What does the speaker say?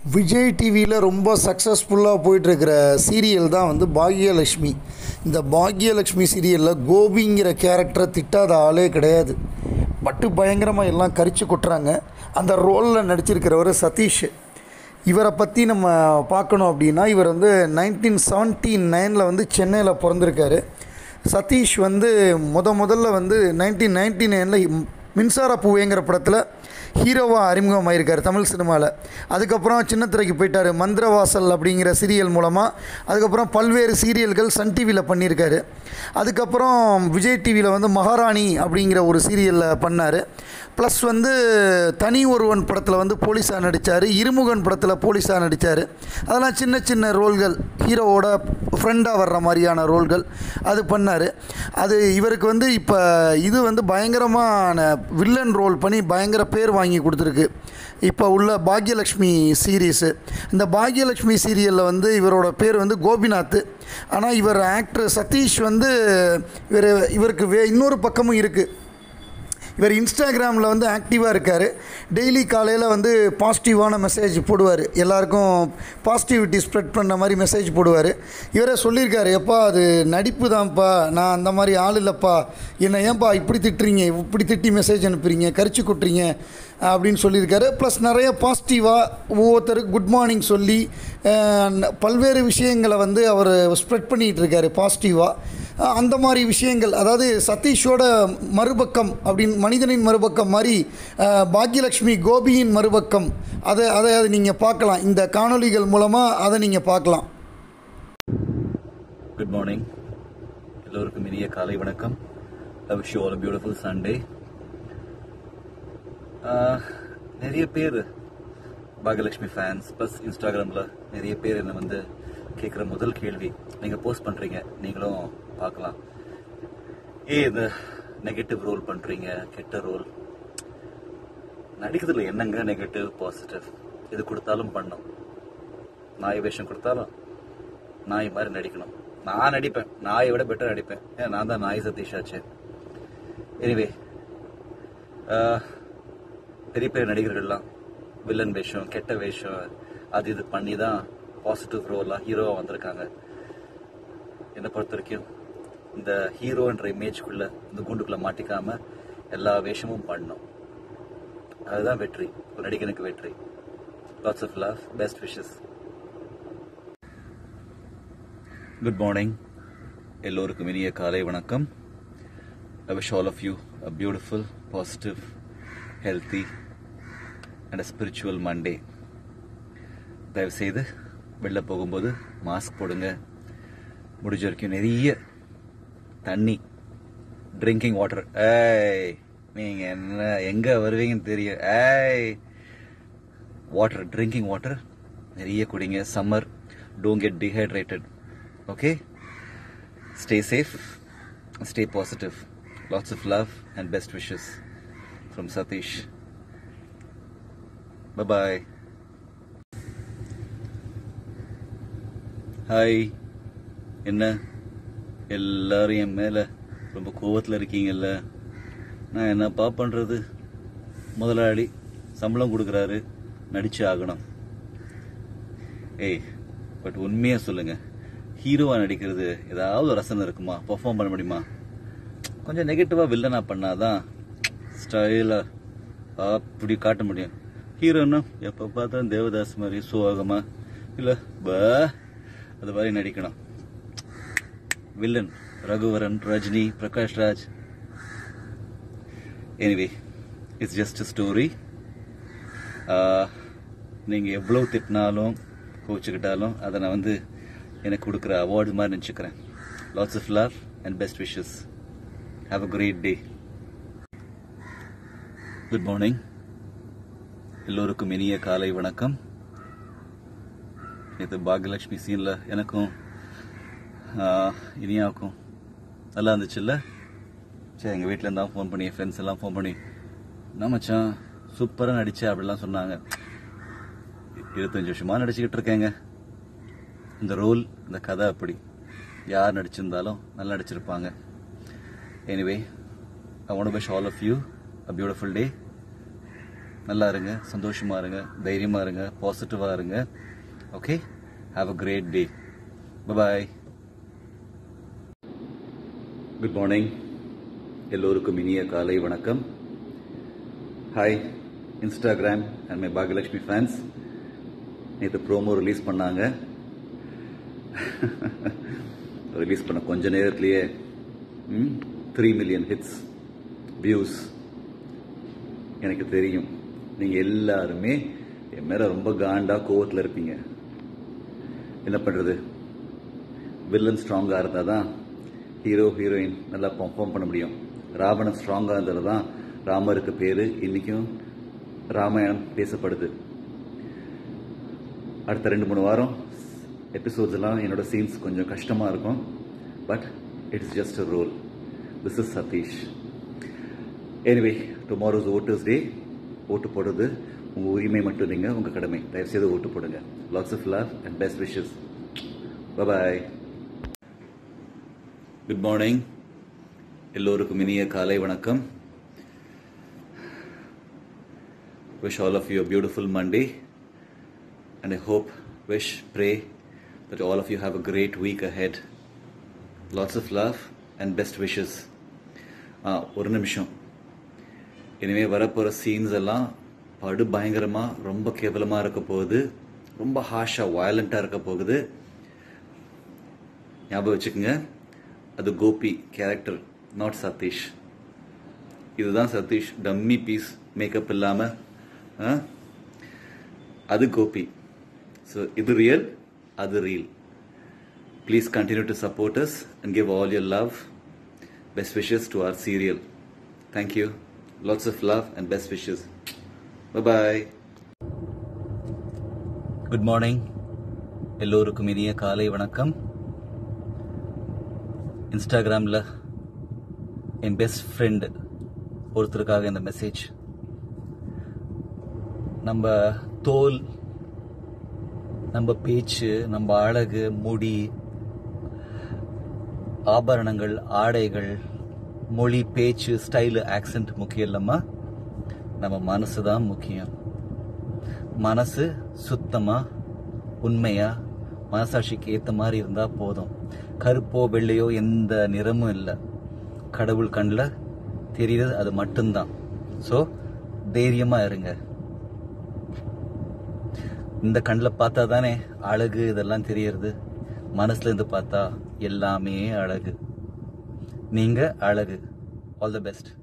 விஜய் டிவியில் ரொம்ப சக்ஸஸ்ஃபுல்லாக போயிட்டுருக்கிற சீரியல் தான் வந்து பாக்யலக்ஷ்மி இந்த பாக்யலக்ஷ்மி சீரியலில் கோபிங்கிற கேரக்டரை திட்டாத ஆளே கிடையாது பட்டு பயங்கரமாக எல்லாம் கரிச்சு கொட்டுறாங்க அந்த ரோலில் நடிச்சிருக்கிறவர் சதீஷ் இவரை பற்றி நம்ம பார்க்கணும் அப்படின்னா இவர் வந்து நைன்டீன் செவன்ட்டி நைனில் வந்து சென்னையில் பிறந்திருக்காரு சதீஷ் வந்து முத முதல்ல வந்து நைன்டீன் நைன்டி நைனில் மின்சார பூவேங்கிற படத்தில் ஹீரோவாக அறிமுகமாயிருக்கார் தமிழ் சினிமாவில் அதுக்கப்புறம் சின்னத்திரைக்கு போயிட்டார் மந்திரவாசல் அப்படிங்கிற சீரியல் மூலமாக அதுக்கப்புறம் பல்வேறு சீரியல்கள் சன் டிவியில் பண்ணியிருக்காரு அதுக்கப்புறம் விஜய் டிவியில் வந்து மகாராணி அப்படிங்கிற ஒரு சீரியலில் பண்ணார் ப்ளஸ் வந்து தனி ஒருவன் படத்தில் வந்து போலீஸாக நடித்தார் இருமுகன் படத்தில் போலீஸாக நடித்தார் அதெல்லாம் சின்ன சின்ன ரோல்கள் ஹீரோவோட ஃப்ரெண்டாக வர்ற மாதிரியான ரோல்கள் அது பண்ணார் அது இவருக்கு வந்து இப்போ இது வந்து பயங்கரமான வில்லன் ரோல் பண்ணி பயங்கர பேர் வாங்கி கொடுத்துருக்கு இப்போ உள்ள பாக்யலக்ஷ்மி சீரீஸு இந்த பாக்யலக்ஷ்மி சீரியலில் வந்து இவரோட பேர் வந்து கோபிநாத் ஆனால் இவர் ஆக்டர் சதீஷ் வந்து இவர் இவருக்கு வே இன்னொரு பக்கமும் இருக்குது இவர் இன்ஸ்டாகிராமில் வந்து ஆக்டிவாக இருக்கார் டெய்லி காலையில் வந்து பாசிட்டிவான மெசேஜ் போடுவார் எல்லாருக்கும் பாசிட்டிவிட்டி ஸ்ப்ரெட் பண்ண மாதிரி மெசேஜ் போடுவார் இவரே சொல்லியிருக்காரு எப்பா அது நடிப்பு தான்ப்பா நான் அந்த மாதிரி ஆள் இல்லைப்பா என்னை ஏன்ப்பா இப்படி திட்டுறீங்க இப்படி திட்டி மெசேஜ் அனுப்புறீங்க கரிச்சு கொட்டுறீங்க அப்படின்னு சொல்லியிருக்காரு ப்ளஸ் நிறைய பாசிட்டிவாக ஒவ்வொருத்தருக்கு குட் மார்னிங் சொல்லி அஹ், பல்வேறு விஷயங்களை வந்து அவர் ஸ்ப்ரெட் பண்ணிகிட்டு இருக்காரு பாசிட்டிவாக அஹ் அந்த மாதிரி விஷயங்கள் அதாவது சதீஷோட மறுபக்கம் அப்படின்னு மனிதனின் மறுபக்கம் மாதிரி அஹ், பாக்யலக்ஷ்மி கோபியின் மறுபக்கம் அதை அதை அதை நீங்கள் பார்க்கலாம் இந்த காணொளிகள் மூலமாக அதை நீங்கள் பார்க்கலாம் குட் மார்னிங் எல்லோருக்கும் இனிய காலை வணக்கம் I wish all beautiful Sunday நிறைய பேர் பாகலட்சுமி ஃபேன்ஸ் ப்ளஸ் இன்ஸ்டாகிராமில் நிறைய பேர் என்னை வந்து கேட்குற முதல் கேள்வி நீங்கள் போஸ்ட் பண்ணுறீங்க நீங்களும் பார்க்கலாம் ஏ இந்த நெகட்டிவ் ரோல் பண்ணுறீங்க கெட்ட ரோல் நடிக்கிறதுல என்னங்க நெகட்டிவ் பாசிட்டிவ் இது கொடுத்தாலும் பண்ணும் நாய் வேஷம் கொடுத்தாலும் நாய் மாதிரி நடிக்கணும் நான் நடிப்பேன் நாயை விட பெட்டர் நடிப்பேன் ஏன் நான் தான் நாய் சதீஷ் ஆச்சு எனிவே பெரிய பெரிய நடிகர்கள்லாம் வில்லன் வேஷம் கெட்ட வேஷம் அது இது பண்ணி தான் பாசிட்டிவ் ரோலாக ஹீரோவாக வந்திருக்காங்க என்னை பொறுத்த வரைக்கும் இந்த ஹீரோன்ற இமேஜ்குள்ள இந்த குண்டுக்குள்ள மாட்டிக்காம எல்லா வேஷமும் பண்ணணும் அதுதான் வெற்றி ஒரு நடிகனுக்கு வெற்றி lots of love best wishes good morning எல்லோருக்கும் இனிய காலை வணக்கம் I wish all of you a beautiful positive healthy and a spiritual Monday தயவுசெய்து வெளில போகும்போது மாஸ்க் போடுங்க முடிஞ்ச வரைக்கும் நிறைய தண்ணி ட்ரிங்கிங் வாட்டர் ஏய் நீங்க என்ன எங்க வருவீங்கன்னு தெரியும் ஏய் வாட்டர் ட்ரிங்கிங் வாட்டர் நிறைய குடிங்க summer don't get dehydrated okay stay safe stay positive lots of love and best wishes from Sathish bye hi என்ன எல்லாரும் என் மேலே ரொம்ப கோவத்தில் இருக்கீங்கல்ல நான் என்னப்பா பண்ணுறது முதலாளி சம்பளம் கொடுக்குறாரு நடிச்சு ஆகணும் ஏய் பட் உண்மையாக சொல்லுங்க ஹீரோவா நடிக்கிறது ஏதாவது ரசனை இருக்குமா பெர்ஃபார்ம் பண்ண முடியுமா கொஞ்சம் நெகட்டிவா வில்லனா பண்ணாதான் ஸ்டைலா அப்படி காட்ட முடியும் ஹீரோன்னா எப்போ பார்த்தா தேவதாஸ் மாதிரி சோகமா இல்ல பா அது மாதிரி நடிக்கணும் villain Raghuvaran Rajini Prakash Raj anyway it's just story நீங்கள் எவ்வளோ திட்டினாலும் கோச்சுக்கிட்டாலும் அதை நான் வந்து எனக்கு கொடுக்குற அவார்டு மாதிரி நினச்சிக்கிறேன் lots of love and best wishes have a great day good morning எல்லோருக்கும் இனிய காலை வணக்கம் இது பாக்யலட்சுமி சீனில் எனக்கும் ஆஹ், இனியாவுக்கும் நல்லா இருந்துச்சுல்ல சரி எங்கள் வீட்டில் இருந்தால் ஃபோன் பண்ணி ஃப்ரெண்ட்ஸ் எல்லாம் ஃபோன் பண்ணி என்ன மச்சான் சூப்பராக நடிச்ச அப்படிலாம் சொன்னாங்க இருபத்தஞ்சு வருஷமா நடிச்சுக்கிட்டு இருக்கேங்க இந்த ரோல் இந்த கதை அப்படி யார் நடிச்சிருந்தாலும் நல்லா நடிச்சிருப்பாங்க anyway I want wish all of you a beautiful day நல்லா இருங்க சந்தோஷமா இருங்க தைரியமா இருங்க பாசிட்டிவா இருங்க okay have a great day bye good morning எல்லோருக்கும் இனிய காலை வணக்கம் hi Instagram and my Baakiyalakshmi fans நேற்று ப்ரோமோ ரிலீஸ் பண்ணாங்க ரிலீஸ் பண்ண கொஞ்ச நேரத்திலேயே த்ரீ மில்லியன் ஹிட்ஸ் வியூஸ் எனக்கு தெரியும் நீங்க எல்லாருமே என் மேல ரொம்ப காண்டா கோவத்தில் இருப்பீங்க என்ன பண்றது வில்லன் ஸ்ட்ராங்கா இருந்தா தான் ஹீரோ ஹீரோயின் நல்லா பர்ஃபார்ம் பண்ண முடியும் ராவணன் ஸ்ட்ராங்கா இருந்தால் தான் ராமருக்கு பேரு இன்னைக்கும் ராமாயணம் பேசப்படுது அடுத்த ரெண்டு மூணு வாரம் எபிசோட்ஸ் எல்லாம் என்னோட சீன்ஸ் கொஞ்சம் கஷ்டமா இருக்கும் but it's just a role this is Satheesh anyway tomorrow's voters day ஓட்டு போடுறது உங்க உரிமை மட்டும் இல்லைங்க உங்க கடமை தயவு செய்து ஓட்டு போடுங்க lots of love and best wishes bye good morning எல்லோருக்கும் இனிய காலை வணக்கம் wish all of you a beautiful Monday and I hope, wish, pray that all of you have a great week ahead. Lots of love and best wishes. ஆ ஒரு நிமிஷம் இனிமே வரப்போகிற scenes எல்லாம் படு பயங்கரமா ரொம்ப கேவலமா இருக்க போகுது ரொம்ப ஹாஷா வயலண்டா இருக்க போகுது ஞாபகம் வச்சுக்கோங்க அது கோபி கேரக்டர் நாட் சதீஷ் இதுதான் சதீஷ் டம்மி பீஸ் மேக்கப் இல்லாம ஆ? அது கோபி ஸோ இது ரியல் அது reel please continue to support us and give all your love best wishes to our serial thank you lots of love and best wishes bye good morning எல்லோருக்கும் இனிய காலை வணக்கம் இன்ஸ்டாகிராமில் என் பெஸ்ட் ஃப்ரெண்டு ஒருத்தருக்காக இந்த மெசேஜ் நம்ம தோல் நம்ம பேச்சு நம்ம அழகு முடி ஆபரணங்கள் ஆடைகள் மொழி பேச்சு ஸ்டைலு ஆக்சென்ட் முக்கியம் இல்லம்மா நம்ம மனசு தான் முக்கியம் மனசு சுத்தமா உண்மையா மனசாட்சிக்கு ஏத்த மாதிரி இருந்தா போதும் கருப்போ வெள்ளையோ எந்த நிறமும் இல்லை கடவுள் கண்ணில் தெரியுது அது மட்டும்தான் ஸோ தைரியமா இருங்க இந்த கண்ணில் பார்த்தா தானே அழகு இதெல்லாம் தெரியறது மனசுல இருந்து பார்த்தா எல்லாமே அழகு நீங்க அழகு ஆல் தி பெஸ்ட்